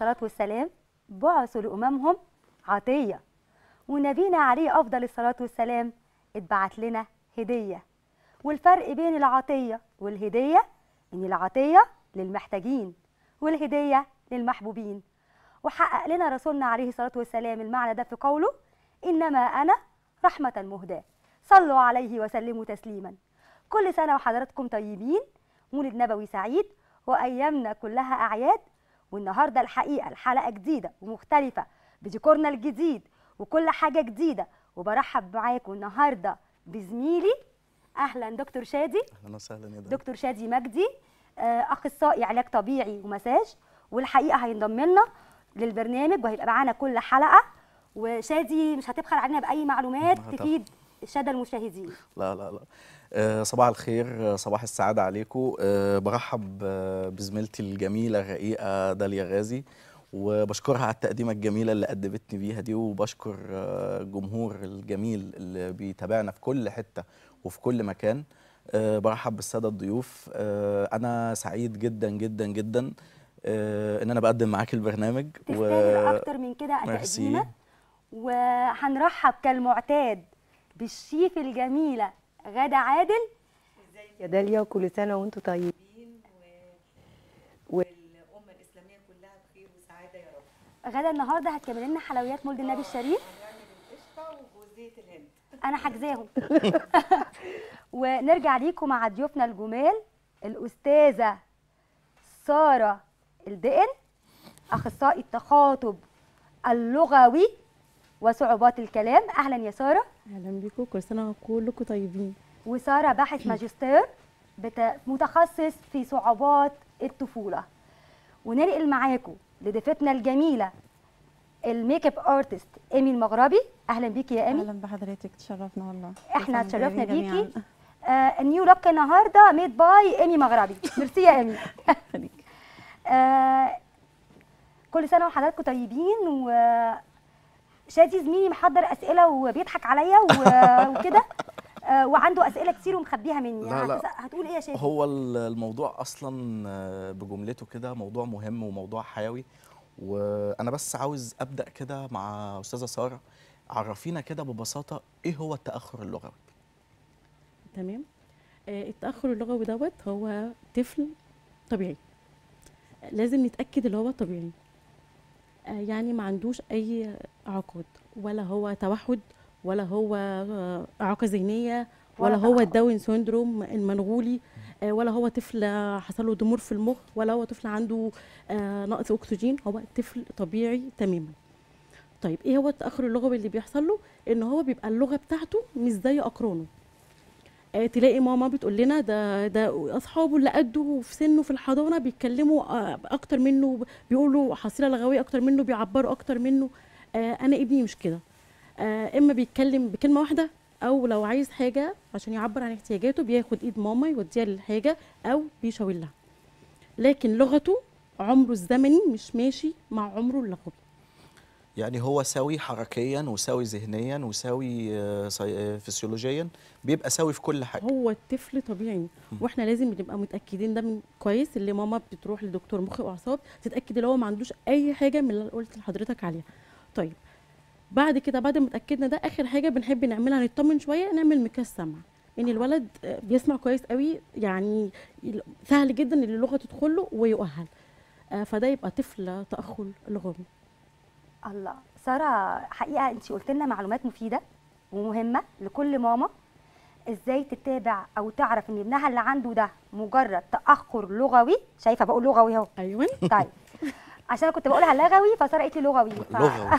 الصلاة والسلام بعثوا لأممهم عطية ونبينا عليه أفضل الصلاة والسلام اتبعت لنا هدية والفرق بين العطية والهدية إن العطية للمحتاجين والهدية للمحبوبين وحقق لنا رسولنا عليه الصلاة والسلام المعنى ده في قوله إنما أنا رحمة مهداة صلوا عليه وسلموا تسليما كل سنة وحضراتكم طيبين مولد نبوي سعيد وأيامنا كلها أعياد والنهاردة الحقيقة الحلقة جديدة ومختلفة بديكورنا الجديد وكل حاجة جديدة وبرحب معاكم النهاردة بزميلي أهلا دكتور شادي اهلا وسهلا يا دكتور دكتور شادي مجدي آه، اخصائي علاج طبيعي ومساج والحقيقه هينضم لنا للبرنامج وهيبقى معانا كل حلقه وشادي مش هتبخل علينا باي معلومات هتبخل. تفيد الشاده المشاهدين لا لا لا آه، صباح الخير آه، صباح السعادة عليكم آه، برحب آه، بزميلتي الجميلة الرقيقة داليا غازي وبشكرها على التقديمة الجميلة اللي قدمتني بيها دي وبشكر آه، الجمهور الجميل اللي بيتابعنا في كل حتة وفي كل مكان آه، برحب بالسادة الضيوف آه، أنا سعيد جدا جدا جدا آه، إن أنا بقدم معاك البرنامج تستاهل اكتر من كده ميرسي. تقديمك وهنرحب كالمعتاد بالشيف الجميله غاده عادل يا داليا وكل سنه وانتم طيبين و... والامه الاسلاميه كلها بخير وسعاده يا رب غاده النهارده هتكمل لنا حلويات مولد النبي الشريف هنعمل القشطه وجوزيه الهند انا حاجزاهم ونرجع ليكم مع ضيوفنا الجمال الاستاذه ساره الدقن اخصائي التخاطب اللغوي وصعوبات الكلام اهلا يا ساره اهلا بيكم كل سنه وكلكم طيبين وساره باحث ماجستير بت... متخصص في صعوبات الطفوله وننقل معاكم لضيفتنا الجميله الميك اب ارتست ايمي المغربي اهلا بيكي يا ايمي اهلا بحضرتك تشرفنا والله احنا كل سنة اتشرفنا طيبين جميعاً. بيكي آه النيو لوك النهارده ميد باي ايمي مغربي ميرسي يا ايمي خليك. آه كل سنه وحضراتكم طيبين و شادي زميلي محضر اسئله وبيضحك عليا و- وكده آه وعنده اسئله كتير ومخبيها مني لا، لا. هتس- هتقول ايه يا شادي هو ال- الموضوع اصلا آه، بجملته كده موضوع مهم وموضوع حيوي وانا بس عاوز ابدا كده مع استاذه ساره عرفينا كده ببساطه ايه هو التاخر اللغوي تمام آه التاخر اللغوي دوت هو طفل طبيعي لازم نتاكد اللي هو طبيعي آه يعني ما عندوش اي اعاقات ولا هو توحد ولا هو آه، اعاقه ذهنيه ولا ولا هو تأخر. الداون سيندروم المنغولي آه، ولا هو طفل آه، حصل له ضمور في المخ ولا هو طفل عنده آه، نقص اكسجين هو طفل طبيعي تماما طيب ايه هو التاخر اللغوي اللي بيحصل له ان هو بيبقى اللغه بتاعته مش زي اقرانه آه، تلاقي ماما بتقول لنا ده ده اصحابه اللي قده في سنه في الحضانه بيتكلموا آه، اكتر منه بيقولوا حصيله لغويه اكتر منه بيعبروا اكتر منه آه، انا ابني مش كده آه، اما بيتكلم بكلمه واحده او لو عايز حاجه عشان يعبر عن احتياجاته بياخد ايد ماما يوديها للحاجه او بيشاور لها لكن لغته عمره الزمني مش ماشي مع عمره اللغوي يعني هو سوي حركيا وسوي ذهنيا وسوي آه، سي- آه، فسيولوجيا بيبقى سوي في كل حاجه هو الطفل طبيعي واحنا لازم نبقى متاكدين ده من كويس اللي ماما بتروح لدكتور مخ واعصاب تتاكد ان هو ما عندوش اي حاجه من اللي قلت لحضرتك عليها طيب بعد كده بعد ما اتاكدنا ده اخر حاجه بنحب نعملها نطمن شويه نعمل مكاس سمع ان الولد آه، بيسمع كويس قوي يعني ال- سهل جدا ان اللغه تدخل له ويؤهل آه، فده يبقى طفل تاخر لغوي الله ساره حقيقه انت قلت لنا معلومات مفيده ومهمه لكل ماما ازاي تتابع او تعرف ان ابنها اللي عنده ده مجرد تاخر لغوي شايفه بقول لغوي اهو ايوه طيب عشان أنا كنت بقولها لغوي فساره قالت لي لغوي ف... لغوي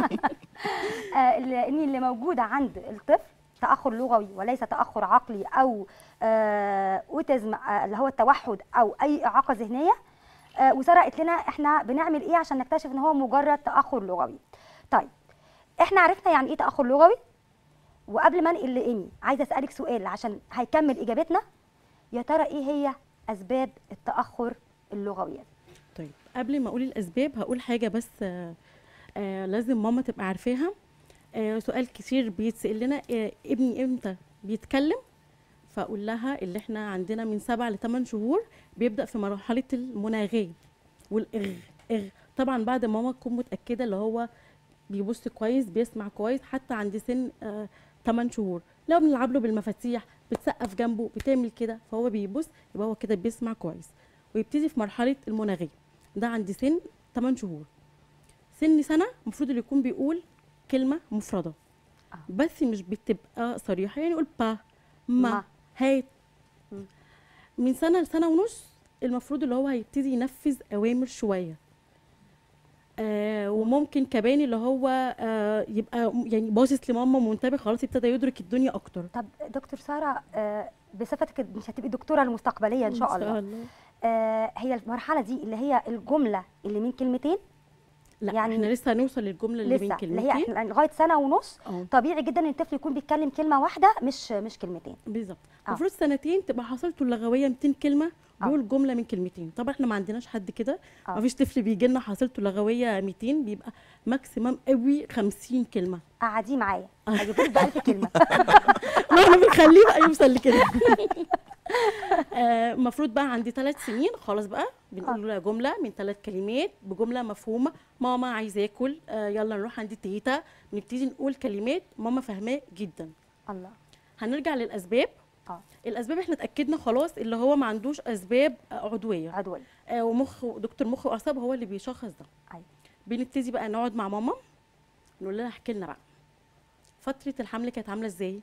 آه، اللي- ان اللي موجوده عند الطفل تاخر لغوي وليس تاخر عقلي او آه، اوتيزم آه، اللي هو التوحد او اي اعاقه ذهنيه آه، وساره قالت لنا احنا بنعمل ايه عشان نكتشف ان هو مجرد تاخر لغوي طيب احنا عرفنا يعني ايه تاخر لغوي وقبل ما انقل لايمي عايزه اسالك سؤال عشان هيكمل اجابتنا يا ترى ايه هي اسباب التاخر اللغوي طيب قبل ما اقول الاسباب هقول حاجه بس آه آه لازم ماما تبقى عارفاها آه سؤال كتير بيتسال لنا آه ابني امتى بيتكلم فاقول لها اللي احنا عندنا من سبع لثمان شهور بيبدا في مرحله المناغيه والاغ اغ طبعا بعد ما ماما تكون متاكده اللي هو بيبص كويس بيسمع كويس حتى عند سن آه 8 شهور لو بنلعب له بالمفاتيح بتسقف جنبه بتعمل كده فهو بيبص يبقى هو كده بيسمع كويس ويبتدي في مرحله المناغيه ده عند سن 8 شهور سن سنه المفروض اللي يكون بيقول كلمه مفرده آه. بس مش بتبقى صريحه يعني يقول با ما, ما. هات مم. من سنه لسنه ونص المفروض اللي هو هيبتدي ينفذ اوامر شويه آه وممكن كمان اللي هو آه يبقى م- يعني باصص لماما منتبه خلاص ابتدى يدرك الدنيا اكتر طب دكتور ساره آه، بصفتك مش هتبقي دكتوره المستقبليه ان شاء الله آه، هي المرحله دي اللي هي الجمله اللي من كلمتين لا يعني يعني احنا لسه هنوصل للجمله اللي بين لسه اللي هي كلمتين إحنا لغايه سنه ونص اه طبيعي جدا ان الطفل يكون بيتكلم كلمه واحده مش مش كلمتين بالظبط آه. المفروض سنتين تبقى حصلته اللغويه 200 كلمه آه. بيقول جمله من كلمتين طبعا احنا ما عندناش حد كده آه. ما فيش طفل بيجي لنا حصلته اللغويه 200 بيبقى ماكسيمم قوي 50 كلمه قعديه معايا هجيب لك ب 1000 كلمه ما احنا بنخليه بقى يوصل لكده آه، المفروض بقى عندي ثلاث سنين خلاص بقى بنقول له جمله من ثلاث كلمات بجمله مفهومه ماما عايزه اكل آه، يلا نروح عند تيتا بنبتدي نقول كلمات ماما فاهماه جدا الله هنرجع للاسباب اه الاسباب احنا اتاكدنا خلاص اللي هو ما عندوش اسباب آه، عضويه عدوى آه، ومخ دكتور مخ واعصاب هو اللي بيشخص ده أيوة. بنبتدي بقى نقعد مع ماما نقول لها احكي لنا بقى فتره الحمل كانت عامله ازاي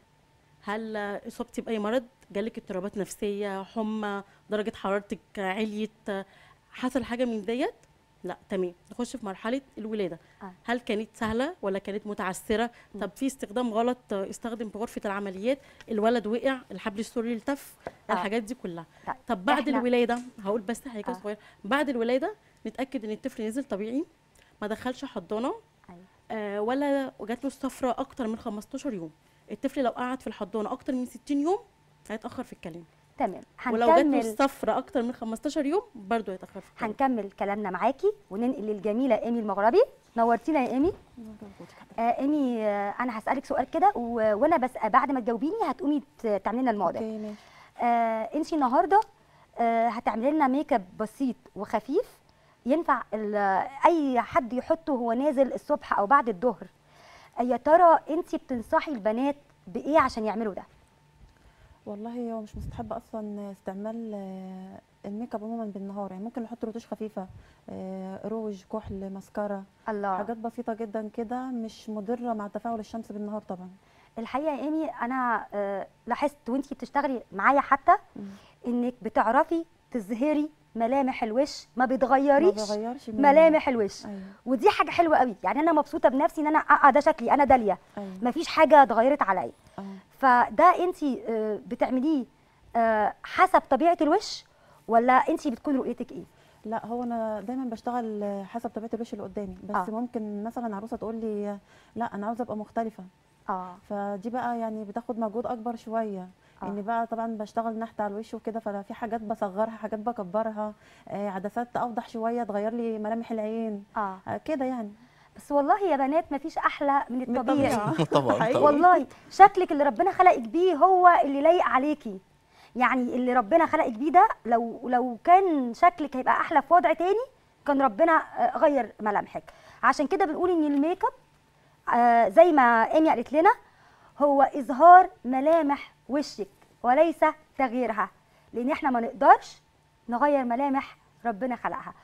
هل آه، اصبتي باي مرض جالك اضطرابات نفسيه حمى درجه حرارتك آه، عليت آه، حصل حاجه من ديت لا تمام نخش في مرحله الولاده آه. هل كانت سهله ولا كانت متعسره طب في استخدام غلط آه، استخدم في غرفه العمليات الولد وقع الحبل السري التف آه. الحاجات دي كلها طيب، طب بعد إحنا- الولاده هقول بس حاجه آه. صغيره بعد الولاده نتاكد ان الطفل نزل طبيعي ما دخلش حضانه أيوة. آه ولا جات له الصفرة اكتر من 15 يوم الطفل لو قعد في الحضانه اكتر من 60 يوم هيتاخر في الكلام تمام ولو جات له هنكمل الصفرة اكتر من 15 يوم برضه هيتاخر في الكلام هنكمل كلامنا معاكي وننقل للجميله ايمي المغربي نورتينا يا ايمي آه ايمي آه انا هسالك سؤال كده و... وانا بس بعد ما تجاوبيني هتقومي ت- تعملي لنا المواضيع اوكي ماشي آه انت النهارده آه هتعملي لنا ميك اب بسيط وخفيف ينفع ال- اي حد يحطه وهو نازل الصبح او بعد الظهر آه، يا ترى انت بتنصحي البنات بايه عشان يعملوا ده والله هو مش مستحب اصلا استعمال آه، الميك اب عموما بالنهار يعني ممكن نحط روتوش خفيفه آه، روج كحل ماسكارا الله حاجات بسيطه جدا كده مش مضره مع تفاعل الشمس بالنهار طبعا الحقيقه يا ايمي انا آه لاحظت وانت بتشتغلي معايا حتى انك بتعرفي تظهري ملامح الوش ما ما بتغيريش بغيرش من- ملامح الوش ايوه ودي حاجه حلوه قوي يعني انا مبسوطه بنفسي ان انا اه ده شكلي انا داليا ايوه مفيش حاجه اتغيرت عليا اه فده انت بتعمليه آه، حسب طبيعه الوش ولا انت بتكون رؤيتك ايه لا هو انا دايما بشتغل حسب طبيعه الوش اللي قدامي بس آه. آه. ممكن مثلا عروسه تقول لي لا انا عاوزه ابقى مختلفه اه فدي بقى يعني بتاخد مجهود اكبر شويه آه. آه. ان بقى طبعا بشتغل نحت على الوش وكده ففي حاجات بصغرها حاجات بكبرها آه عدسات اوضح شويه تغير لي ملامح العين اه آه كده يعني بس والله يا بنات مفيش احلى من من الطبيعي الطبيعة. طبعا حقيقي. طبعا والله شكلك اللي ربنا خلقك بيه هو اللي لايق عليكي يعني اللي ربنا خلقك بيه ده لو لو كان شكلك هيبقى احلى في وضع تاني كان ربنا آه، غير ملامحك عشان كده بنقول ان الميك اب آه، زي ما ايمي قالت لنا هو اظهار ملامح وشك وليس تغييرها لان احنا ما نقدرش نغير ملامح ربنا خلقها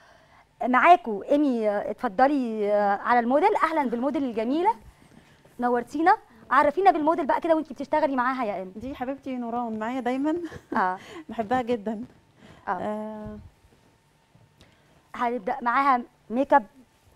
معاكم ايمي آه، اتفضلي آه، على الموديل اهلا بالموديل الجميله نورتينا عرفينا بالموديل بقى كده وانت بتشتغلي معاها يا ايمي دي حبيبتي نوران معايا دايما اه بحبها جدا اه آه هنبدا معاها ميك اب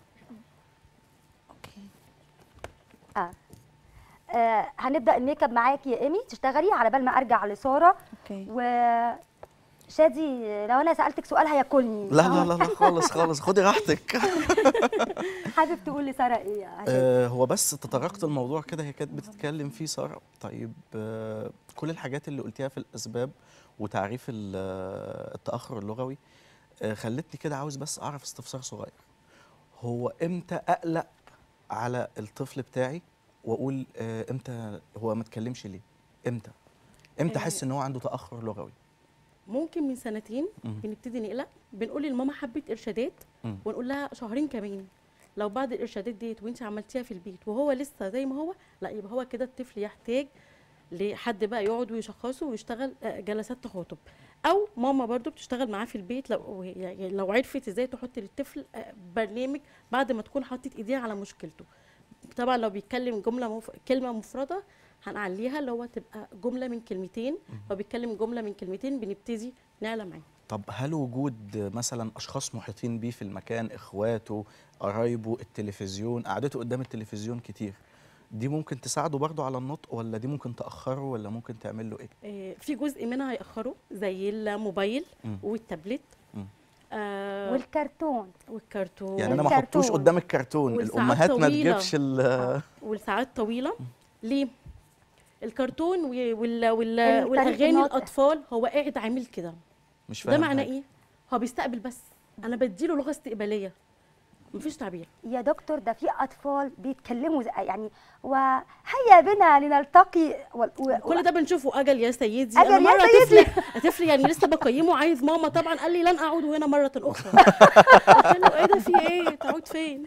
اوكي اه آه، هنبدا الميك اب معاكي يا ايمي تشتغلي على بال ما ارجع لساره اوكي و شادي لو انا سالتك سؤال هياكلني لا لا لا لا خالص خالص خدي راحتك حابب تقول لساره ايه يا شادي؟ آه، هو بس تطرقت الموضوع كده هي كانت بتتكلم فيه ساره طيب آه، كل الحاجات اللي قلتيها في الاسباب وتعريف ال- آه، التاخر اللغوي آه، خلتني كده عاوز بس اعرف استفسار صغير هو امتى اقلق على الطفل بتاعي واقول آه، امتى هو ما اتكلمش ليه امتى امتى آه، احس ان هو عنده تاخر لغوي ممكن من سنتين مم. بنبتدي نقلق بنقول للماما حبه ارشادات مم. ونقول لها شهرين كمان لو بعد الارشادات ديت وانت عملتيها في البيت وهو لسه زي ما هو لا يبقى هو كده الطفل يحتاج لحد بقى يقعد ويشخصه ويشتغل آه، جلسات تخاطب او ماما برضو بتشتغل معاه في البيت لو يعني لو عرفت ازاي تحط للطفل آه، برنامج بعد ما تكون حطت ايديها على مشكلته طبعا لو بيتكلم جمله مف... كلمه مفرده هنعليها اللي هو تبقى جمله من كلمتين لو بيتكلم جمله من كلمتين بنبتدي نعلى معاه طب هل وجود مثلا اشخاص محيطين بيه في المكان اخواته قرايبه التلفزيون قعدته قدام التلفزيون كتير دي ممكن تساعده برضه على النطق ولا دي ممكن تاخره ولا ممكن تعمل له ايه آه، في جزء منها هيأخره زي الموبايل مم. والتابلت مم. آه والكرتون والكرتون يعني انا ما احطوش والكرتون. قدام الكرتون والساعات الامهات ما طويلة. تجيبش ال آه، والساعات طويله ليه الكرتون و- وال وال الطريق والاغاني الناطق. الاطفال هو قاعد عامل كده مش فاهم ده معناه حاجة. ايه هو بيستقبل بس انا بديله لغه استقباليه مفيش تعبير يا دكتور ده في اطفال بيتكلموا زي يعني وهيا بنا لنلتقي و... و... كل ده بنشوفه اجل يا سيدي أجل أنا يا مرة سيدي. طفل طفل يعني لسه بقيمه عايز ماما طبعا قال لي لن اعود هنا مره اخرى قلت له ايه ده في ايه تعود فين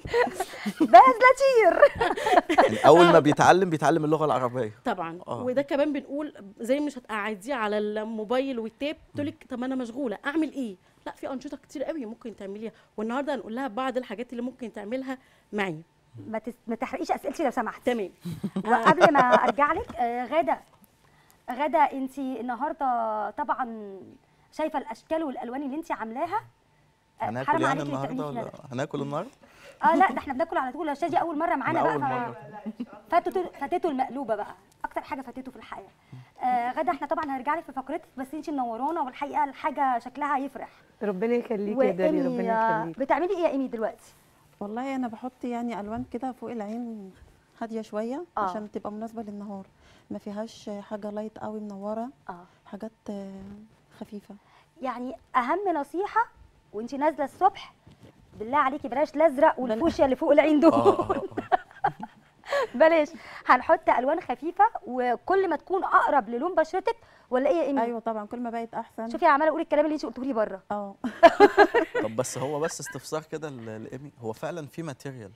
باز لطير يعني اول ما بيتعلم بيتعلم اللغه العربيه طبعا آه. وده كمان بنقول زي مش هتقعديه على الموبايل والتاب تقول لك طب انا مشغوله اعمل ايه لا في انشطه كتير قوي ممكن تعمليها والنهارده هنقول لها بعض الحاجات اللي ممكن تعملها معي ما, تس... ما تحرقيش اسئلتي لو سمحت تمام وقبل ما ارجع لك آه، غاده غاده انت النهارده طبعا شايفه الاشكال والالوان اللي انت عاملاها آه، هناكل حرام يعني عليكي اللي النهارده بتعمليه ولا فينا هناكل النهارده ده. اه لا ده احنا بناكل على طول الشاي دي اول مره معانا أنا بقى أول ف- فاتته فاتته المقلوبه بقى اكتر حاجه فاتته في الحياه آه غاده احنا طبعا هنرجع لك في فقرتك بس انت منورانا والحقيقه الحاجه شكلها يفرح ربنا يخليك يا داليا وإيمي، ربنا آه، يخليك بتعملي ايه يا ايمي دلوقتي والله انا بحط يعني الوان كده فوق العين هاديه شويه آه. عشان تبقى مناسبه للنهار ما فيهاش حاجه لايت قوي منوره اه حاجات آه، خفيفه يعني اهم نصيحه وانت نازله الصبح بالله عليكي بلاش الازرق والفوشيا اللي فوق العين دول اه اه آه. بلاش هنحط الوان خفيفه وكل ما تكون اقرب للون بشرتك ولا ايه يا ايمي ايوه طبعا كل ما بقت احسن شوفي عماله اقول الكلام اللي انت قلته لي بره اه طب بس هو بس استفسار كده ل- لايمي هو فعلا في ماتيريال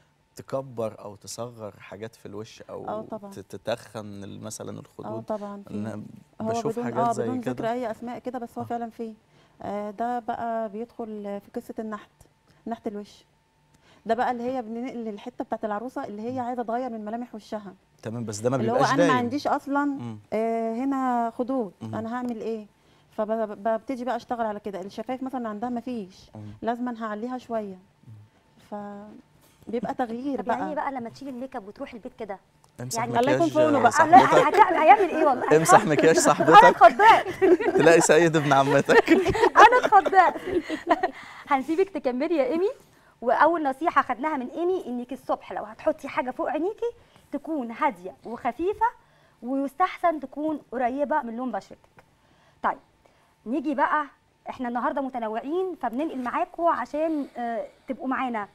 تكبر او تصغر حاجات في الوش او آه طبعا. ت- تتخن ال- مثلا اه الخدود طبعا في. أنا هو بشوف بدون حاجات اه زي بدون ذكر كده اي اسماء كده بس هو آه. فعلا فيه آه ده بقى بيدخل في قصه النحت نحت الوش ده بقى اللي هي بننقل الحته بتاعت العروسه اللي هي عايزه تغير من ملامح وشها تمام بس ده ما اللي هو بيبقاش انا ما دايم عنديش اصلا مم. آه هنا خدود مم. انا هعمل ايه فببتدي بقى اشتغل على كده الشفايف مثلا عندها ما فيش مم. لازم هعليها شويه ف بيبقى تغيير طب يعني بقى إيه بقى لما تشيلي الميك اب وتروحي البيت كده امسح يعني الله يكون مكياج في عونه بقى. آه، لا صاحبتك هتعمل هيعمل ايه والله امسح مكياج انا صاحبتك اتخضيت تلاقي سيد ابن عمتك انا اتخضيت هنسيبك تكملي يا ايمي واول نصيحه خدناها من ايمي انك الصبح لو هتحطي حاجه فوق عينيكي تكون هاديه وخفيفه ويستحسن تكون قريبه من لون بشرتك طيب نيجي بقى احنا النهارده متنوعين فبننقل معاكم عشان آه، تبقوا معانا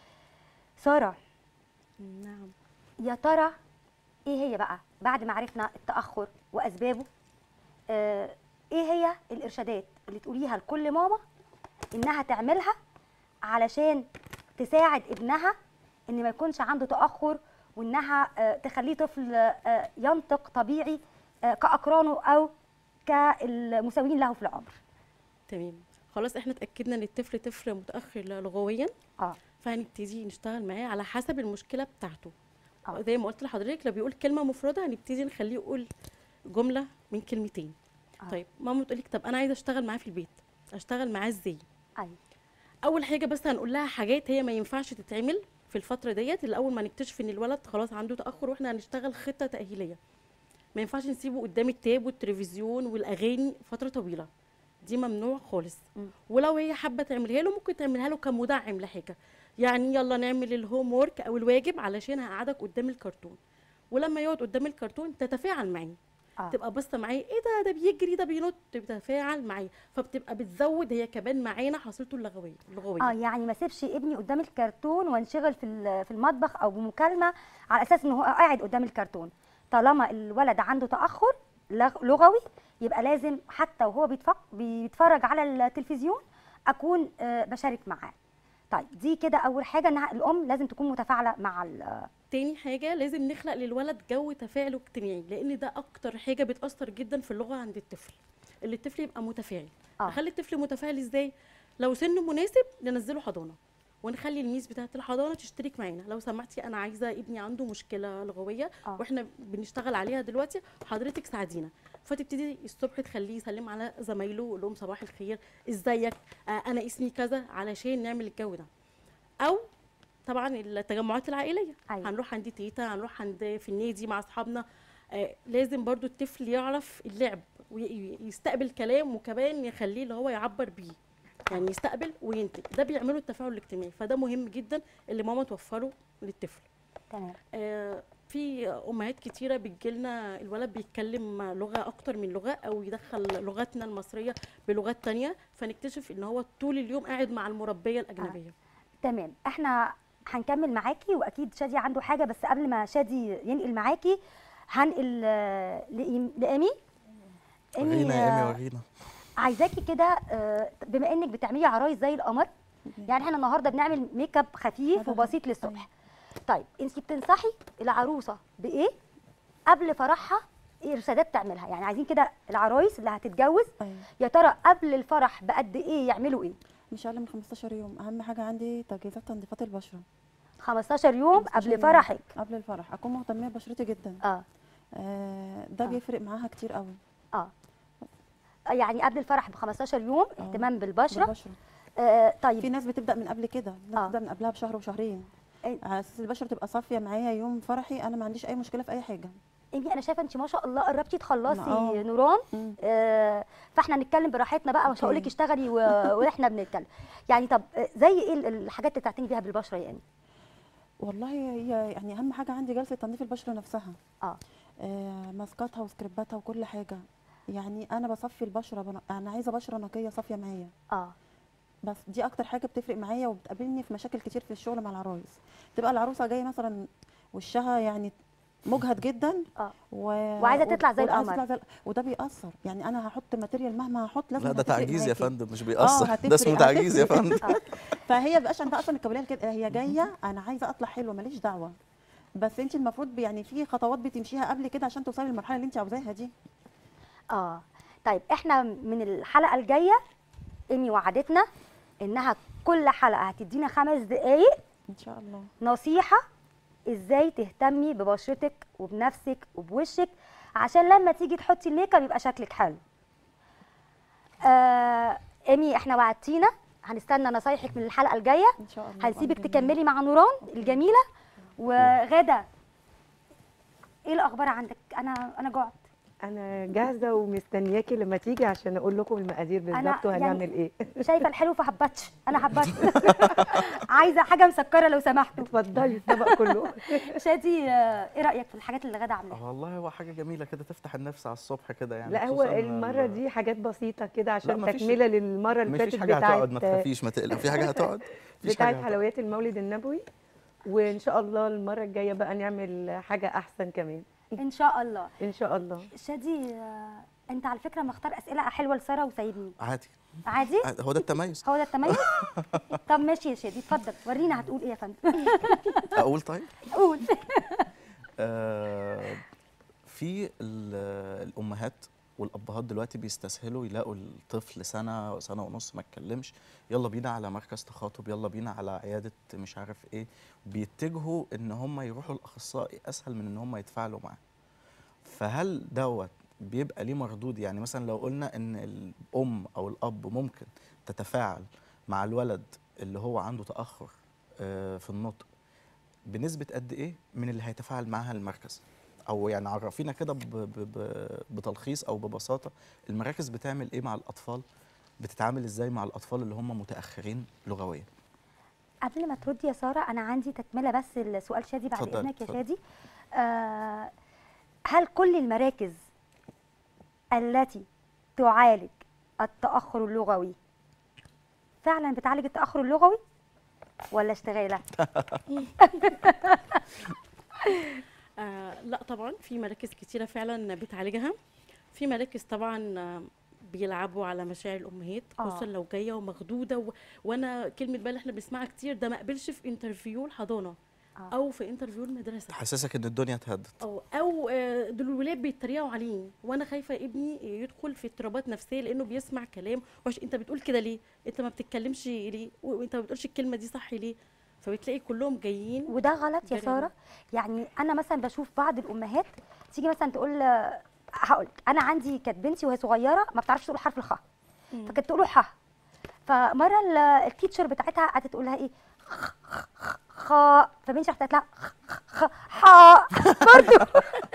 ساره نعم يا ترى ايه هي بقى بعد ما عرفنا التاخر واسبابه آه ايه هي الارشادات اللي تقوليها لكل ماما انها تعملها علشان تساعد ابنها ان ما يكونش عنده تاخر وانها آه تخليه طفل آه ينطق طبيعي آه كاقرانه او كالمساويين له في العمر تمام خلاص احنا اتاكدنا ان الطفل طفل متاخر لغويا اه فهنبتدي نشتغل معاه على حسب المشكله بتاعته آه. زي ما قلت لحضرتك لو بيقول كلمه مفرده هنبتدي نخليه يقول جمله من كلمتين آه. طيب ماما تقول لك طب انا عايزه اشتغل معاه في البيت اشتغل معاه ازاي ايوه اول حاجه بس هنقول لها حاجات هي ما ينفعش تتعمل في الفتره ديت اللي اول ما نكتشف ان الولد خلاص عنده تاخر واحنا هنشتغل خطه تاهيليه ما ينفعش نسيبه قدام التاب والتلفزيون والاغاني فتره طويله دي ممنوع خالص مم. ولو هي حابه تعملها له ممكن تعملها له كمدعم لحاجه يعني يلا نعمل الهوم وورك او الواجب علشان هقعدك قدام الكرتون ولما يقعد قدام الكرتون تتفاعل معاه آه. تبقى باصه معاه ايه ده ده بيجري ده بينط بتتفاعل معاه فبتبقى بتزود هي كمان معانا حصيلته اللغويه اللغويه اه يعني ما اسيبش ابني قدام الكرتون وانشغل في ال- في المطبخ او بمكالمه على اساس ان هو قاعد قدام الكرتون طالما الولد عنده تاخر لغ- لغوي يبقى لازم حتى وهو بيتفق بيتفرج على التلفزيون اكون آه، بشارك معاه طيب دي كده اول حاجه انها الام لازم تكون متفاعله مع ال- تاني حاجة لازم نخلق للولد جو تفاعل اجتماعي لأن ده أكتر حاجة بتأثر جدا في اللغة عند الطفل اللي الطفل يبقى متفاعل آه. نخلي الطفل متفاعل ازاي لو سنه مناسب ننزله حضانة ونخلي الميس بتاعة الحضانة تشترك معانا لو سمحتي أنا عايزة ابني عنده مشكلة لغوية آه. واحنا بنشتغل عليها دلوقتي حضرتك ساعدينا فتبتدي الصبح تخليه يسلم على زمايله ويقول لهم صباح الخير ازيك آه انا اسمي كذا علشان نعمل الجو ده او طبعا التجمعات العائليه أيوة. هنروح عند تيتا هنروح عند في النادي مع اصحابنا آه لازم برضو الطفل يعرف اللعب ويستقبل كلام وكمان يخليه اللي هو يعبر بيه يعني يستقبل وينتج ده بيعملوا التفاعل الاجتماعي فده مهم جدا اللي ماما توفره للطفل تمام آه، في امهات كتيره بتجيلنا الولد بيتكلم لغه اكتر من لغه او يدخل لغتنا المصريه بلغات تانية فنكتشف ان هو طول اليوم قاعد مع المربيه الاجنبيه تمام احنا هنكمل معاكي واكيد شادي عنده حاجه بس قبل ما شادي ينقل معاكي هنقل آه، لإيم- لامي ورينا يا آه، ايمي ورينا عايزاكي كده آه، بما انك بتعملي عرايس زي القمر يعني احنا النهارده بنعمل ميك اب خفيف هذا وبسيط للصبح طيب انت بتنصحي العروسه بايه قبل فرحها ايه ارشادات تعملها يعني عايزين كده العرايس اللي هتتجوز ايوه يا ترى قبل الفرح بقد ايه يعملوا ايه مش اقل من 15 يوم اهم حاجه عندي تجهيزات تنظيفات البشره 15 يوم 15 قبل يوم فرحك قبل الفرح اكون مهتميه ببشرتي جدا اه آه ده آه. بيفرق معاها كتير قوي اه يعني قبل الفرح ب 15 يوم آه. اهتمام بالبشره بالبشره آه طيب في ناس بتبدا من قبل كده ناس آه. بتبدا من قبلها بشهر وشهرين إيه. على اساس البشره تبقى صافيه معايا يوم فرحي انا ما عنديش اي مشكله في اي حاجه انتي انا شايفه انت ما شاء الله قربتي تخلصي آه. نوران مم. آه فاحنا نتكلم براحتنا بقى مش هقول لك أوكي. اشتغلي و... واحنا بنتكلم يعني طب آه، زي ايه ال- الحاجات اللي بتعتني بيها بالبشره يعني والله هي يعني اهم حاجه عندي جلسه تنظيف البشره نفسها اه آه ماسكاتها وسكرباتها وكل حاجه يعني انا بصفي البشره بن... انا عايزه بشره نقيه صافيه معايا اه بس دي اكتر حاجه بتفرق معايا وبتقابلني في مشاكل كتير في الشغل مع العرايس تبقى العروسه جايه مثلا وشها يعني مجهد جدا اه و... وعايزة تطلع زي وعايزة القمر. تطلع زي... وده بيأثر يعني انا هحط ماتيريال مهما هحط لازم لا ده هتفرق تعجيز يا معاكي. فندم مش بيأثر هتفرق- ده اسمه تعجيز يا هتفرق. فندم فهي بقاش عندها اصلا القابليه كده هي جايه انا عايزه اطلع حلوه ماليش دعوه بس انت المفروض يعني في خطوات بتمشيها قبل كده عشان توصلي للمرحله اللي انت عاوزاها دي اه طيب احنا من الحلقه الجايه امي وعدتنا انها كل حلقه هتدينا خمس دقائق ان شاء الله نصيحه ازاي تهتمي ببشرتك وبنفسك وبوشك عشان لما تيجي تحطي الميك اب يبقى شكلك حلو آه امي احنا وعدتينا هنستنى نصايحك من الحلقه الجايه ان شاء الله هنسيبك بإذن الله. تكملي مع نوران الجميله وغاده ايه الاخبار عندك انا انا جعت انا جاهزه ومستنياكي لما تيجي عشان اقول لكم المقادير بالظبط يعني- وهنعمل ايه شايفه الحلو فحبتش انا حبتش عايزه حاجه مسكره لو سمحتوا اتفضلي الطبق كله شادي آه، ايه رايك في الحاجات اللي غاده عاملاها والله هو حاجه جميله كده تفتح النفس على الصبح كده يعني لا هو خصوصاً المره ال- دي حاجات بسيطه كده عشان مفيش- تكمله للمره اللي مفيش فاتت حاجه هتقعد ما بتاعت تخافيش ما تقلق في حاجه هتقعد مفيش بتاعت حاجة هتقعد. حلويات المولد النبوي وان شاء الله المره الجايه بقى نعمل حاجه احسن كمان ان شاء الله ان شاء الله شادي آه، انت على فكره مختار اسئله حلوه لساره وسايبني عادي عادي عادي، هو ده التميز هو ده التميز طب ماشي يا شادي اتفضل ورينا هتقول ايه يا فندم اقول طيب قول آه، في ال- الامهات والابهات دلوقتي بيستسهلوا يلاقوا الطفل سنه سنه ونص ما اتكلمش يلا بينا على مركز تخاطب يلا بينا على عياده مش عارف ايه بيتجهوا ان هم يروحوا الاخصائي اسهل من ان هم يتفاعلوا معاه فهل دوت بيبقى ليه مردود يعني مثلا لو قلنا ان الام او الاب ممكن تتفاعل مع الولد اللي هو عنده تاخر آه، في النطق بنسبه قد ايه من اللي هيتفاعل معاها المركز او يعني عرفينا كده ب- ب- ب- بتلخيص او ببساطه المراكز بتعمل ايه مع الاطفال بتتعامل ازاي مع الاطفال اللي هم متاخرين لغويا قبل ما تردي يا ساره انا عندي تكمله بس السؤال شادي بعد اتفضلي، اذنك يا اتفضلي. شادي آه هل كل المراكز التي تعالج التاخر اللغوي فعلا بتعالج التاخر اللغوي ولا اشتغاله آه لا طبعا في مراكز كتيره فعلا بتعالجها في مراكز طبعا آه، بيلعبوا على مشاعر الامهات آه. خصوصا لو جايه ومخدوده و... وانا كلمه بقى اللي احنا بنسمعها كتير ده ما قبلش في انترفيو الحضانه آه. او في انترفيو المدرسه تحسسك ان الدنيا اتهدت او او آه، دول الولاد بيتريقوا عليه وانا خايفه ابني يدخل في اضطرابات نفسيه لانه بيسمع كلام وش انت بتقول كده ليه انت ما بتتكلمش ليه و- وانت ما بتقولش الكلمه دي صح ليه فبتلاقي كلهم جايين وده غلط يا جريمة. ساره يعني انا مثلا بشوف بعض الامهات تيجي مثلا تقول هقول انا عندي كانت بنتي وهي صغيره ما بتعرفش تقول حرف الخاء مم. فكانت تقول له ح فمره ال- التيتشر بتاعتها قعدت تقول لها ايه خاء فبنتي راحت قالت لها خ- حاء برضه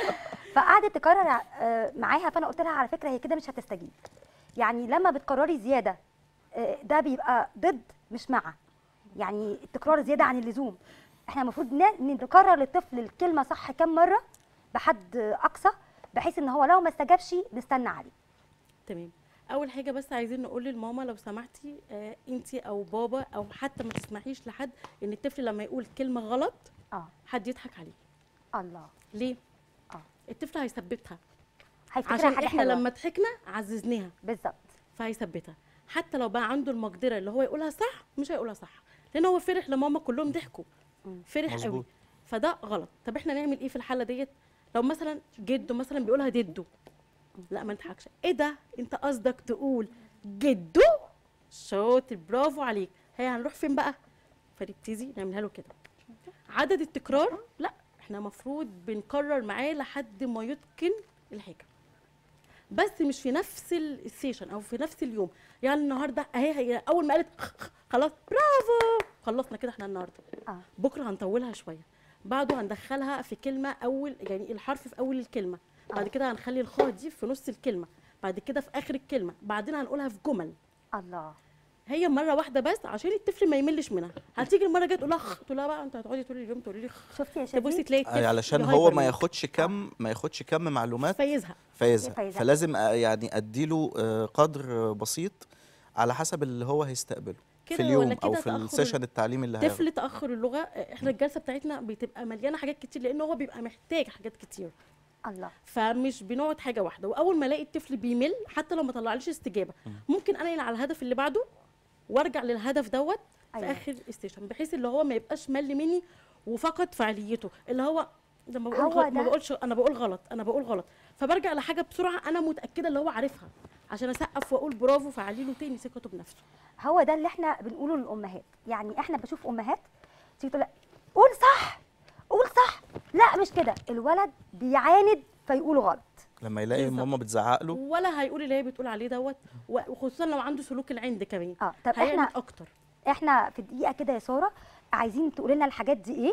فقعدت تكرر آه، معاها فانا قلت لها على فكره هي كده مش هتستجيب يعني لما بتكرري زياده آه، ده بيبقى ضد مش مع يعني التكرار زياده عن اللزوم احنا المفروض ن- نكرر للطفل الكلمه صح كم مره بحد اقصى بحيث ان هو لو ما استجابش نستنى عليه تمام اول حاجه بس عايزين نقول للماما لو سمحتي آه انت او بابا او حتى ما تسمحيش لحد ان الطفل لما يقول كلمه غلط اه حد يضحك عليه الله ليه آه. الطفل هيثبتها هيفتكرها عشان حاجه احنا حلوه لما ضحكنا عززناها بالظبط فهيثبتها حتى لو بقى عنده المقدره اللي هو يقولها صح مش هيقولها صح لان هو فرح لماما كلهم ضحكوا مم. فرح قوي مظبوط. فده غلط طب احنا نعمل ايه في الحاله ديت لو مثلا جده مثلا بيقولها دده لا ما نضحكش ايه ده انت قصدك تقول جده شاطر برافو عليك هي هنروح فين بقى فنبتدي نعملها له كده عدد التكرار لا احنا مفروض بنكرر معاه لحد ما يتقن الحاجه بس مش في نفس ال- السيشن او في نفس اليوم يعني النهارده اهي هي اول ما قالت خلاص برافو خلصنا كده احنا النهارده اه بكره هنطولها شويه بعده هندخلها في كلمه اول يعني الحرف في اول الكلمه بعد آه. كده هنخلي الخاء دي في نص الكلمه بعد كده في اخر الكلمه بعدين هنقولها في جمل الله هي مره واحده بس عشان الطفل ما يملش منها هتيجي المره الجايه تقول لها خ تقول لها بقى انت هتقعدي طول اليوم تقولي لي خ شفتي يا تبصي شباب تلاقي الطفل أي علشان يهايبر هو ما منك. ياخدش كم ما ياخدش كم معلومات فيزهق فيزهق فيزهق. فلازم آه، يعني اديله آه، قدر آه، بسيط على حسب اللي هو هيستقبله في كده اليوم ولا او كده في تأخر السيشن التعليمي اللي هياخده طفل تاخر اللغه احنا الجلسه بتاعتنا بتبقى مليانه حاجات كتير لان هو بيبقى محتاج حاجات كتير الله فمش بنقعد حاجه واحده واول ما الاقي الطفل بيمل حتى لو ما طلعليش استجابه ممكن انقل على الهدف اللي بعده وارجع للهدف دوت في أيوة. اخر الستيشن بحيث اللي هو ما يبقاش مل مني وفقد فعاليته اللي هو لما بقول هو غلط ما ده. بقولش انا بقول غلط انا بقول غلط فبرجع لحاجه بسرعه انا متاكده اللي هو عارفها عشان اسقف واقول برافو فعلي له تاني ثقته بنفسه هو ده اللي احنا بنقوله للامهات يعني احنا بشوف امهات تيجي تقول لها قول صح قول صح لا مش كده الولد بيعاند فيقول غلط لما يلاقي بالظبط. ماما بتزعق له ولا هيقول اللي هي بتقول عليه دوت وخصوصا لو عنده سلوك العند كمان اه طب هيعمل احنا اكتر احنا في دقيقه كده يا ساره عايزين تقولي لنا الحاجات دي ايه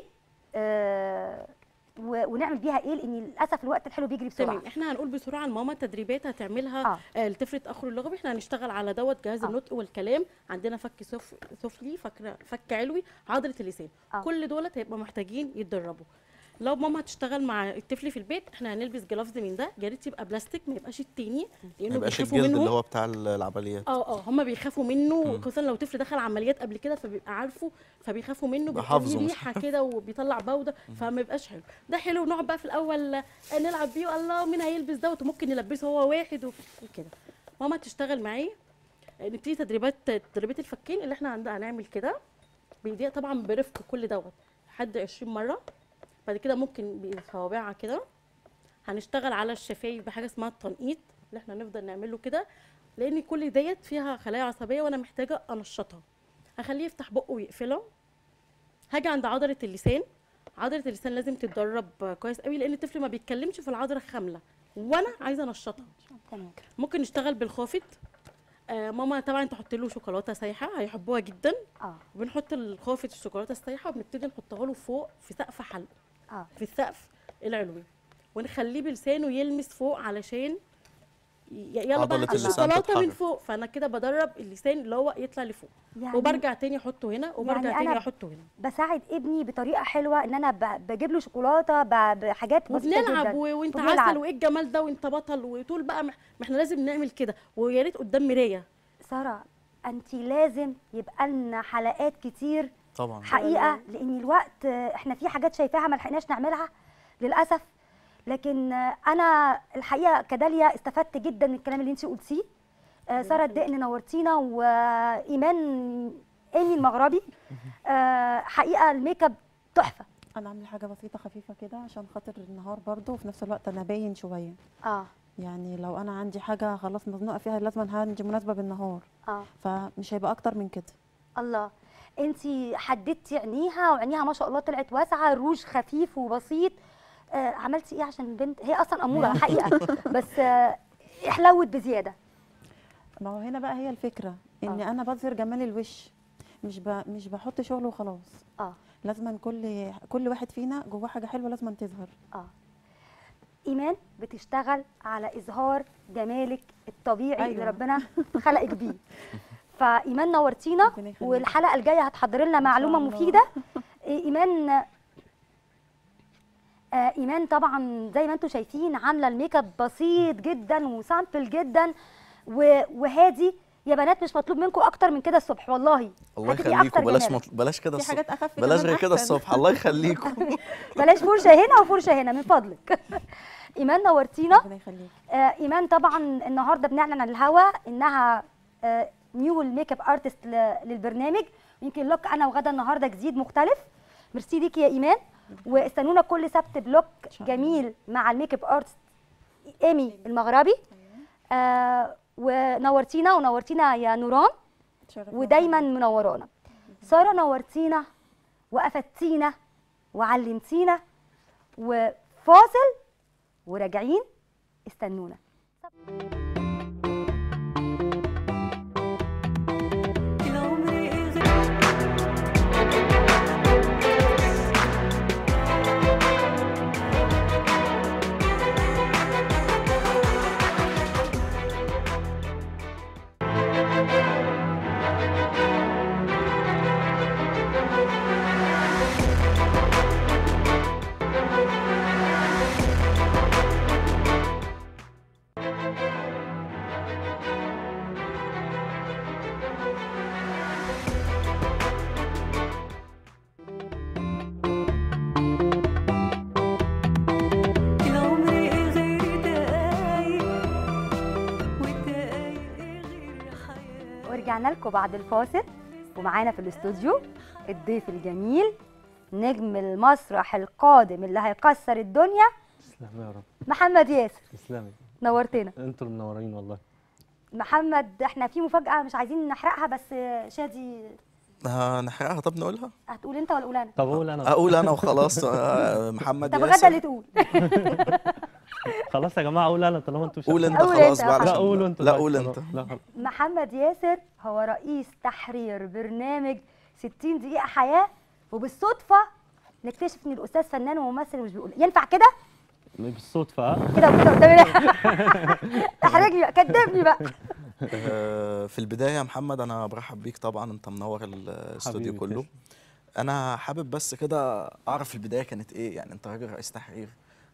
آه و- ونعمل بيها ايه لان للاسف الوقت الحلو بيجري بسرعه تمام احنا هنقول بسرعه لماما تدريبات هتعملها آه. آه. لطفل التاخر اللغوي احنا هنشتغل على دوت جهاز آه. النطق والكلام عندنا فك سف... سفلي فك فك علوي عضله اللسان آه. كل دولت هيبقوا محتاجين يتدربوا لو ماما هتشتغل مع الطفل في البيت احنا هنلبس جلافز من ده يا ريت يبقى بلاستيك ما يبقاش التاني ما لانه يبقاش بيخافوا الجلد منه اللي هو بتاع ال- العمليات اه اه هم بيخافوا منه مم. خصوصا لو طفل دخل عمليات قبل كده فبيبقى عارفه فبيخافوا منه بيبقى بيبقى حافظه ليه مش ريحه كده وبيطلع بوده فما يبقاش حلو ده حلو نقعد بقى في الاول آه، نلعب بيه الله مين هيلبس دوت وممكن نلبسه هو واحد وف- وكده ماما تشتغل معاه آه، نبتدي تدريبات تدريبات الفكين اللي احنا عندنا هنعمل كده بايديها طبعا برفق كل دوت لحد 20 مره بعد كده ممكن بصوابعها كده هنشتغل على الشفايف بحاجه اسمها التنقيط اللي احنا نفضل نعمله كده لان كل ديت فيها خلايا عصبيه وانا محتاجه انشطها هخليه يفتح بقه ويقفله هاجي عند عضله اللسان عضله اللسان لازم تتدرب كويس قوي لان الطفل ما بيتكلمش في العضله الخامله وانا عايزه انشطها تمام ممكن نشتغل بالخافض آه ماما طبعا تحط له شوكولاته سايحه هيحبوها جدا اه وبنحط الخافض الشوكولاته السايحه وبنبتدي نحطها له فوق في سقف حلقه اه في السقف العلوي ونخليه بلسانه يلمس فوق علشان ي- يلا بقى عضلة اللسان الشوكولاته من تتحرك. فوق فانا كده بدرب اللسان اللي هو يطلع لفوق يعني وبرجع تاني احطه هنا وبرجع يعني تاني أنا احطه هنا بساعد ابني بطريقه حلوه ان انا ب- بجيب له شوكولاته ب- بحاجات بسيطه وبنلعب جدا و- وانت وبنلعب. عسل وايه الجمال ده وانت بطل وطول بقى ما ما احنا لازم نعمل كده ويا ريت قدام مرايه ساره انت لازم يبقى لنا حلقات كتير طبعا حقيقه لان الوقت آه، احنا في حاجات شايفاها ما لحقناش نعملها للاسف لكن آه، انا الحقيقه كداليا استفدت جدا من الكلام اللي انت قلتيه آه، ساره الدقن نورتينا وايمان ايمي المغربي آه، حقيقه الميك اب تحفه انا عامله حاجه بسيطه خفيفه كده عشان خاطر النهار برضو وفي نفس الوقت انا باين شويه اه يعني لو انا عندي حاجه خلاص مزنوقه فيها لازم عندي مناسبه بالنهار اه فمش هيبقى اكتر من كده الله انت حددتي عينيها وعينيها ما شاء الله طلعت واسعه الروج خفيف وبسيط آه عملتي ايه عشان البنت هي اصلا اموره حقيقه بس آه احلوت بزياده ما هو هنا بقى هي الفكره ان آه. انا بظهر جمال الوش مش ب... مش بحط شغل وخلاص اه لازم كل كل واحد فينا جواه حاجه حلوه لازم تظهر اه ايمان بتشتغل على اظهار جمالك الطبيعي أيوة. اللي أيوة. ربنا خلقك بيه فايمان نورتينا ربنا يخليك. والحلقه الجايه هتحضر لنا شاء معلومه الله. مفيده إيه، ايمان آه ايمان طبعا زي ما انتم شايفين عامله الميك اب بسيط جدا وسامبل جدا و- وهادي يا بنات مش مطلوب منكم اكتر من كده الصبح والله الله هتبقي يخليكم أكتر بلاش جمالا. مطل... بلاش كده في الصبح حاجات اخف بلاش كمان غير كده أحسن. الصبح الله يخليكم بلاش فرشه هنا وفرشه هنا من فضلك ايمان نورتينا ربنا يخليك آه، ايمان طبعا النهارده بنعلن على الهوا انها آه، نيو الميك اب ارتست ل- للبرنامج يمكن لوك انا وغدا النهارده جديد مختلف ميرسي ليكي يا ايمان واستنونا كل سبت بلوك شاء الله. جميل مع الميك اب ارتست ايمي المغربي آه ونورتينا ونورتينا يا نوران تشرفنا. ودايما منورانا ساره نورتينا وافدتينا وعلمتينا وفاصل وراجعين استنونا العمر ايه غير دقايق والدقايق ايه غير حياة ورجعنا لكم بعد الفاصل ومعانا في الاستوديو الضيف الجميل نجم المسرح القادم اللي هيكسر الدنيا تسلمي يا رب محمد ياسر تسلمي نورتنا انتوا المنورين والله محمد احنا في مفاجأة مش عايزين نحرقها بس شادي آه، نحرقها طب نقولها هتقول انت ولا اقول انا؟ طب اقول انا اقول انا وخلاص آه، محمد طب غدا ياسر اللي تقول خلاص يا جماعه اقول انا طالما انتوا مش قول انت قول خلاص انت بقى يا لا عشان- قولوا انتوا لا طيب، قول خلاص. انت لا خلاص محمد ياسر هو رئيس تحرير برنامج 60 دقيقة حياة وبالصدفة نكتشف ان الاستاذ فنان وممثل ومش بيقول ينفع كده بالصدفه ها؟ كده وكده قدامي احرجني بقى كدبني بقى آه، في البدايه يا محمد انا برحب بيك طبعا انت منور الاستوديو حبيبي، كله تسلم. انا حابب بس كده اعرف البدايه كانت ايه يعني انت راجل رئيس تحرير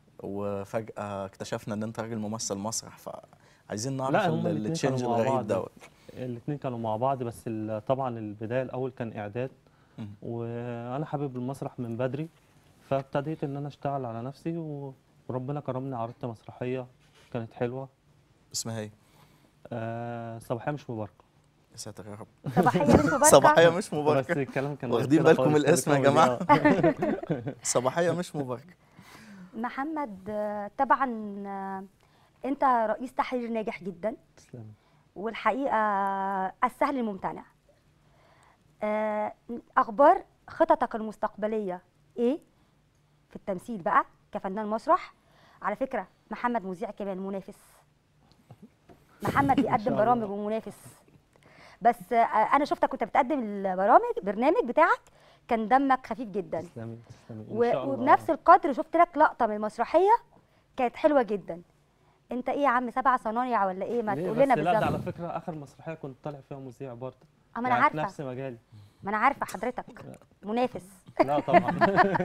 وفجاه اكتشفنا ان انت راجل ممثل مسرح فعايزين نعرف لا، هما ال- الاتنين التشينج كانوا مع الغريب بعض. دوت الاثنين كانوا مع بعض بس ال- طبعا البدايه الاول كان اعداد مم. وانا حابب المسرح من بدري فابتديت ان انا اشتغل على نفسي و- وربنا كرمني عرضت مسرحيه كانت حلوه اسمها ايه آه صباحيه مش مباركه يا ساتر يا رب صباحية مش مباركة صباحيه مش بس مباركه الكلام كان واخدين كده بالكم خالص، كان الاسم يا كوميدي، جماعة؟ آه. صباحيه مش مباركه محمد آه، طبعا آه، انت رئيس تحرير ناجح جدا تسلمي والحقيقه السهل الممتنع آه، اخبار خططك المستقبليه ايه في التمثيل بقى كفنان مسرح على فكره محمد مذيع كمان منافس محمد بيقدم شاء برامج الله. ومنافس بس آه، انا شفتك كنت بتقدم البرامج برنامج بتاعك كان دمك خفيف جدا تسلمي تسلمي إن و- شاء الله. وبنفس القدر شفت لك لقطه من المسرحيه كانت حلوه جدا انت ايه يا عم سبع صنايع ولا ايه ما ليه تقول بس لنا لا ده على بالظبط فكره اخر مسرحيه كنت طالع فيها مذيع برضه اه ما انا يعني في عارفه نفس مجالي ما انا عارفه حضرتك منافس لا طبعا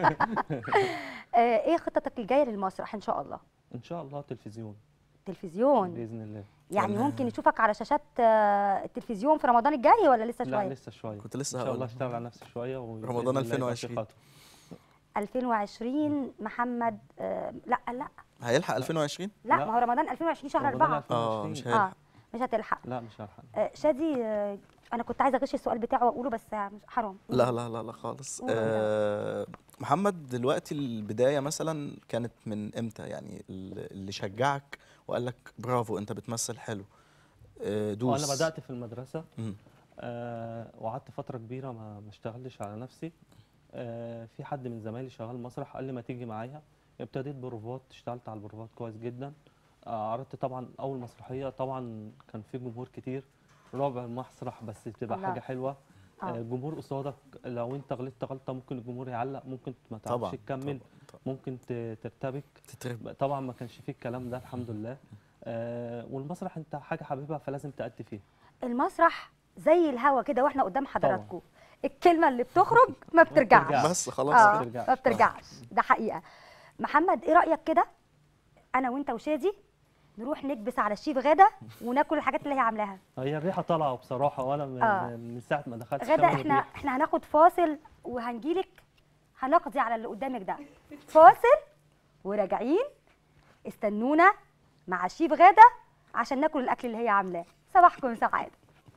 آه ايه خطتك الجايه للمسرح ان شاء الله ان شاء الله تلفزيون تلفزيون باذن الله يعني تمام. ممكن نشوفك على شاشات آه، التلفزيون في رمضان الجاي ولا لسه لا شويه لسه شويه كنت لسه ان شاء هقول الله اشتغل على نفسي شويه وبإذن رمضان الله يبقى في 2020. خطوة. 2020 محمد آه لا لا هيلحق 2020 لا لا. ما هو رمضان 2020 شهر رمضان 4 اه 2020. مش اه هيلحق مش هتلحق لا مش هلحق آه، شادي آه، انا كنت عايزه اغش السؤال بتاعه واقوله بس مش حرام لا لا لا لا خالص قول أنت. آه محمد دلوقتي البدايه مثلا كانت من امتى يعني ال- اللي شجعك وقال لك برافو انت بتمثل حلو آه دوس وانا بدات في المدرسه مم. آه وقعدت فتره كبيره ما ما اشتغلش على نفسي آه في حد من زمايلي شغال مسرح قال لي ما تيجي معايا ابتديت بروفات اشتغلت على البروفات كويس جدا آه عرضت طبعا اول مسرحيه طبعا كان في جمهور كتير رابع مسرح بس بتبقى الله. حاجه حلوه آه. آه الجمهور قصادك لو انت غلطت غلطه ممكن الجمهور يعلق ممكن ما طبعا تعرفش تكمل طبعا, طبعا. ممكن ت- ترتبك تترب طبعا ما كانش فيه الكلام ده الحمد لله آه والمسرح انت حاجه حاببها فلازم تأدي فيه المسرح زي الهوا كده واحنا قدام حضراتكم الكلمه اللي بتخرج ما بترجعش بترجعش. بس خلاص اه كده. بترجعش. ما بترجعش ده حقيقه محمد ايه رايك كده انا وانت وشادي نروح نكبس على الشيف غدا وناكل الحاجات اللي هي عاملاها هي الريحه طالعه بصراحه وانا من, آه. من ساعه ما دخلت غدا شامم احنا الريحة. احنا هناخد فاصل وهنجيلك هنقضي على اللي قدامك ده فاصل وراجعين استنونا مع الشيف غدا عشان ناكل الاكل اللي هي عاملاه صباحكم سعاده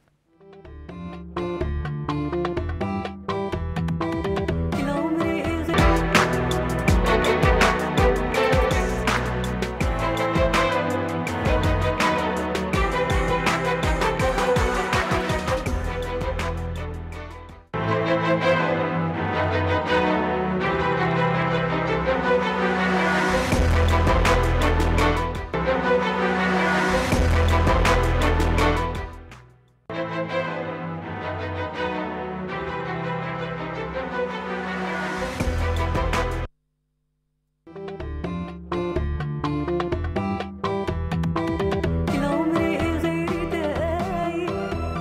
العمر غير العمر غير دقايق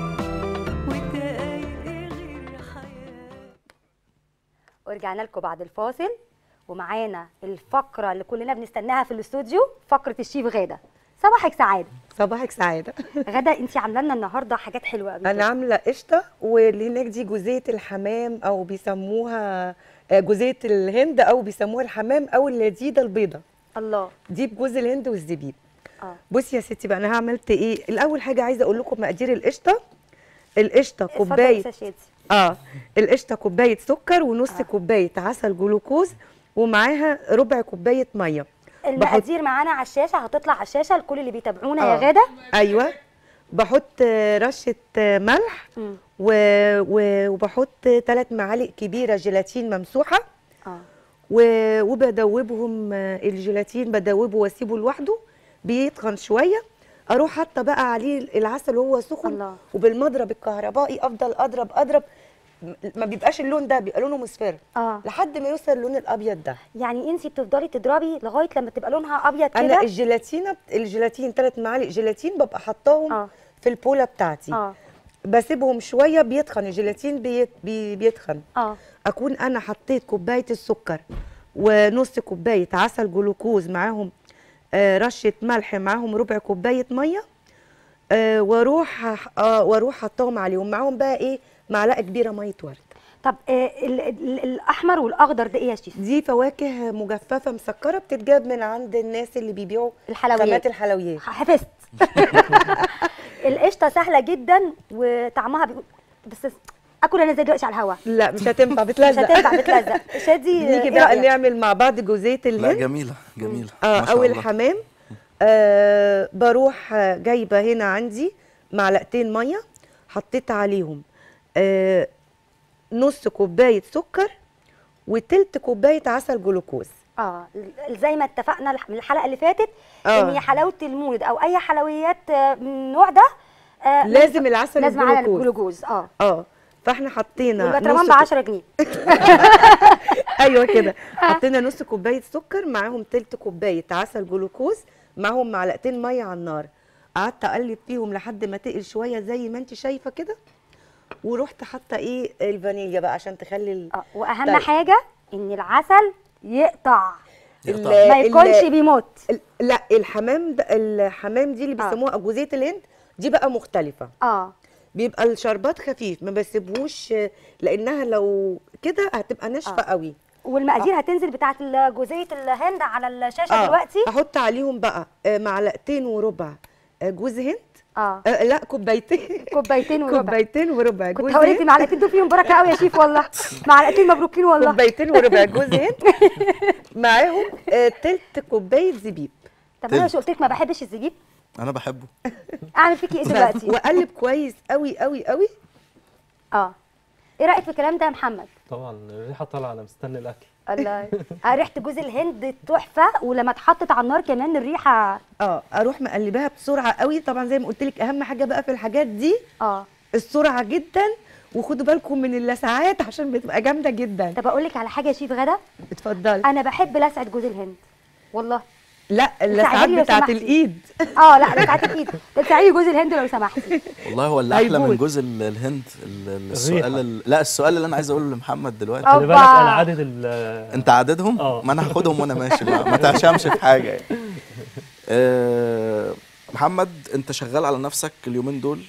والدقايق غير حياة ورجعنا لكم بعد الفاصل ومعانا الفقره اللي كلنا بنستناها في الاستوديو فقره الشيف غاده صباحك سعاده صباحك سعاده غدا انت عامله لنا النهارده حاجات حلوه قوي انا عامله قشطه واللي هناك دي جوزيه الحمام او بيسموها آه، جوزيه الهند او بيسموها الحمام او اللذيذه البيضه الله دي بجوز الهند والزبيب اه بصي يا ستي بقى انا عملت ايه الاول حاجه عايزه اقول لكم مقادير القشطه القشطه اتفضلي كوبايه يا شادي اه القشطه كوبايه سكر ونص آه. كوبايه عسل جلوكوز ومعاها ربع كوبايه ميه المقادير معانا على الشاشه هتطلع على الشاشه لكل اللي بيتابعونا يا آه. غاده ايوه بحط آه، رشه آه، ملح مم. و... و... وبحط ثلاث معالق كبيره جيلاتين ممسوحه اه و... وبدوبهم آه، الجيلاتين بدوبه واسيبه لوحده بيتخن شويه اروح حاطه بقى عليه العسل وهو سخن الله. وبالمضرب الكهربائي افضل اضرب اضرب م- ما بيبقاش اللون ده بيبقى لونه مصفر اه لحد ما يوصل اللون الابيض ده يعني انت بتفضلي تضربي لغايه لما تبقى لونها ابيض انا كده الجيلاتينه الجيلاتين ثلاث معالق جيلاتين ببقى حطاهم اه في البوله بتاعتي اه بسيبهم شويه بيتخن الجيلاتين بيت بي بيتخن اه اكون انا حطيت كوبايه السكر ونص كوبايه عسل جلوكوز معاهم آه، رشه ملح معاهم ربع كوبايه ميه آه، واروح آه، واروح حطاهم عليهم معاهم بقى ايه معلقه كبيره ميه ورد طب آه ال- ال- الاحمر والاخضر ده ايه يا شيف دي فواكه مجففه مسكره بتتجاب من عند الناس اللي بيبيعوا الحلويات خامات الحلويات حفظت القشطه سهله جدا وطعمها بيقول بس اكل انا زي دلوقتي على الهوا لا مش هتنفع مش بتلزق هتنفع بتلزق شادي نيجي إيه بقى رأيك؟ نعمل مع بعض جوزيه لا الهند جميله جميله اه ما شاء او الله. الحمام آه بروح آه، جايبه هنا عندي معلقتين ميه حطيت عليهم آه نص كوبايه سكر وتلت كوبايه عسل جلوكوز اه زي ما اتفقنا الح- من الحلقه اللي فاتت آه. ان هي حلاوه المولد او اي حلويات آه، من النوع ده آه، لازم العسل لازم على الجلوكوز الجلوكوز اه اه فاحنا حطينا والبترمان ب كو- 10 جنيه ايوه كده حطينا نص كوبايه سكر معاهم تلت كوبايه عسل جلوكوز معاهم معلقتين ميه على النار قعدت اقلب فيهم لحد ما تقل شويه زي ما انت شايفه كده ورحت حاطه ايه الفانيليا بقى عشان تخلي ال... اه واهم طيب. حاجه ان العسل يقطع يقطع. ال- ما ال- يكونش بيموت ال- لا الحمام ده الحمام دي اللي آه. بيسموها اجوزيه الهند دي بقى مختلفه اه بيبقى الشربات خفيف ما بسيبهوش لانها لو كده هتبقى ناشفه آه. قوي والمقادير هتنزل بتاعت ال- جوزيه الهند على الشاشه آه، دلوقتي احط عليهم بقى آه، معلقتين وربع آه، جوز هند اه آه لا كوبايتين كوبايتين وربع كوبايتين وربع كنت جوز هقول لك هند معلقتين دول فيهم بركه قوي يا شيف والله معلقتين مبروكين والله كوبايتين وربع جوز هند معاهم آه، تلت كوبايه زبيب طب انا تلت. مش قلت لك ما بحبش الزبيب انا بحبه اعمل فيكي ايه دلوقتي واقلب كويس قوي قوي قوي اه ايه رايك في الكلام ده يا محمد طبعا الريحه طالعه انا مستني الاكل الله آه، ريحه جوز الهند تحفه ولما اتحطت على النار كمان الريحه اه اروح مقلباها بسرعه قوي طبعا زي ما قلت لك اهم حاجه بقى في الحاجات دي اه السرعه جدا وخدوا بالكم من اللسعات عشان بتبقى جامده جدا طب اقول لك على حاجه يا شيف غدا اتفضلي انا بحب لسعه جوز الهند والله لا اللسعات لي لو بتاعت سمحتي. الايد اه لا لسعه الايد لسعي جوز الهند لو سمحتي والله هو اللي احلى من هيبوظ. جوز ال- الهند ال- ال- الريحة. السؤال ال- لا السؤال اللي انا عايز اقوله لمحمد دلوقتي أوبا. خلي بالك انا عدد ال انت عددهم اه. ما انا هاخدهم وانا ماشي ما, ما تعشمش في حاجه يعني. آه، محمد انت شغال على نفسك اليومين دول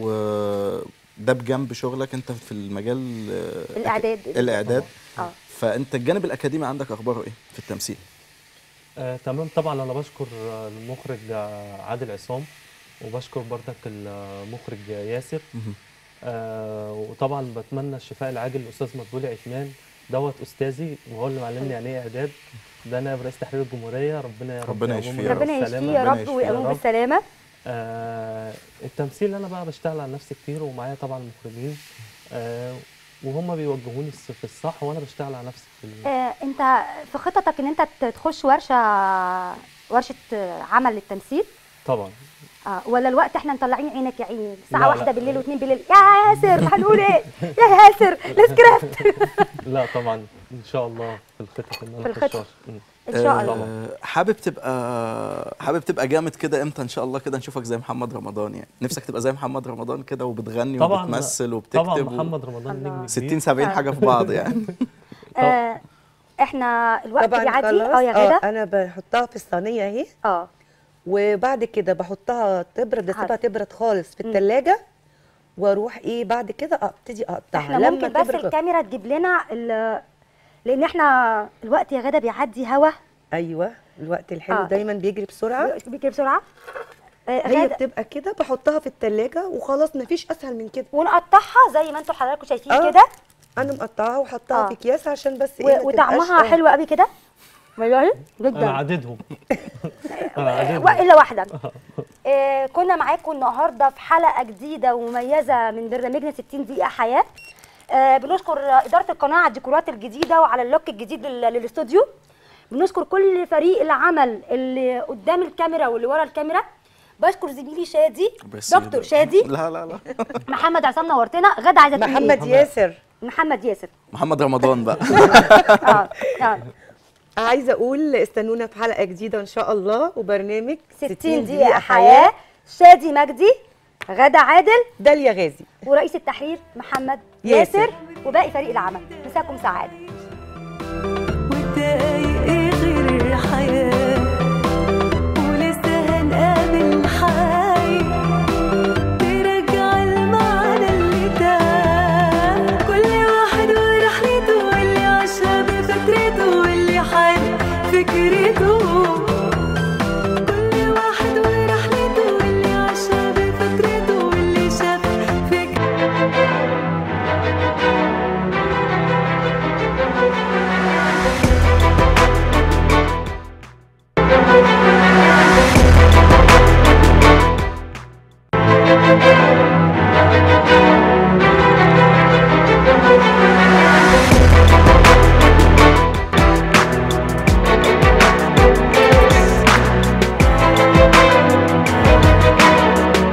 وده بجنب شغلك انت في المجال آه، الاعداد الاعداد اه فانت الجانب الاكاديمي عندك اخباره ايه في التمثيل آه تمام طبعا انا بشكر آه، المخرج آه، عادل عصام وبشكر برضك المخرج ياسر مهم. آه وطبعا بتمنى الشفاء العاجل للاستاذ مقبول عثمان دوت استاذي وهو اللي معلمني يعني ايه اعداد ده نائب رئيس تحرير الجمهوريه ربنا يا رب ربنا يقومه يشفيه يا رب. ربنا بالسلامة. يشفيه يا ربنا رب يشفيه يا ويقوم رب. بالسلامه آه التمثيل انا بقى بشتغل على نفسي كتير ومعايا طبعا مخرجين آه وهم بيوجهوني الص- في الصح وانا بشتغل على نفسي في ال- آه انت في خططك ان انت تخش ورشه ورشه آه، عمل للتمثيل طبعا اه ولا الوقت احنا مطلعين عينك يا عيني الساعه لا، واحدة لا. بالليل واثنين بالليل يا ياسر هنقول ايه يا ياسر السكريبت لا طبعا ان شاء الله في الخطط ان في انا الخطط. اخش ورشة. مم. ان شاء آه، الله حابب تبقى حابب تبقى جامد كده امتى ان شاء الله كده نشوفك زي محمد رمضان يعني نفسك تبقى زي محمد رمضان كده وبتغني طبعا وبتمثل وبتكتب طبعا و- محمد رمضان الله. نجم 60 كبير 70 حاجه في بعض يعني آه احنا الوقت طبعا بيعدي خلاص اه يا اه غدا انا بحطها في الصينيه اهي اه وبعد كده بحطها تبرد بسيبها حاضر. تبرد خالص في مم. التلاجة واروح ايه بعد كده ابتدي اقطعها احنا ممكن بس تبرد الكاميرا تجيب لنا ال- لان احنا الوقت يا غدا بيعدي هوا ايوه الوقت الحلو آه. دايما بيجري بسرعه بيجري بسرعه آه هي غدا بتبقى كده بحطها في التلاجة وخلاص مفيش اسهل من كده ونقطعها زي ما انتوا حضراتكم شايفين آه. كده انا مقطعاها وحطها آه. في اكياس عشان بس ايه و- ما وطعمها تبقاش- آه. حلو قوي كده والله انا جدا عددهم انا عددهم والا واحده آه كنا معاكم النهارده في حلقه جديده ومميزه من برنامجنا 60 دقيقه حياه آه بنشكر اداره القناه على الديكورات الجديده وعلى اللوك الجديد لل- للاستوديو بنشكر كل فريق العمل اللي قدام الكاميرا واللي ورا الكاميرا بشكر زميلي شادي بس دكتور شادي لا لا لا محمد عصام نورتنا غدا عايزه تقولي محمد إيه؟ ياسر محمد ياسر محمد رمضان بقى اه اه عايزه اقول استنونا في حلقه جديده ان شاء الله وبرنامج 60 دقيقه حياه شادي مجدي غدا عادل داليا غازي ورئيس التحرير محمد ياسر. ياسر وباقي فريق العمل مساكم سعاده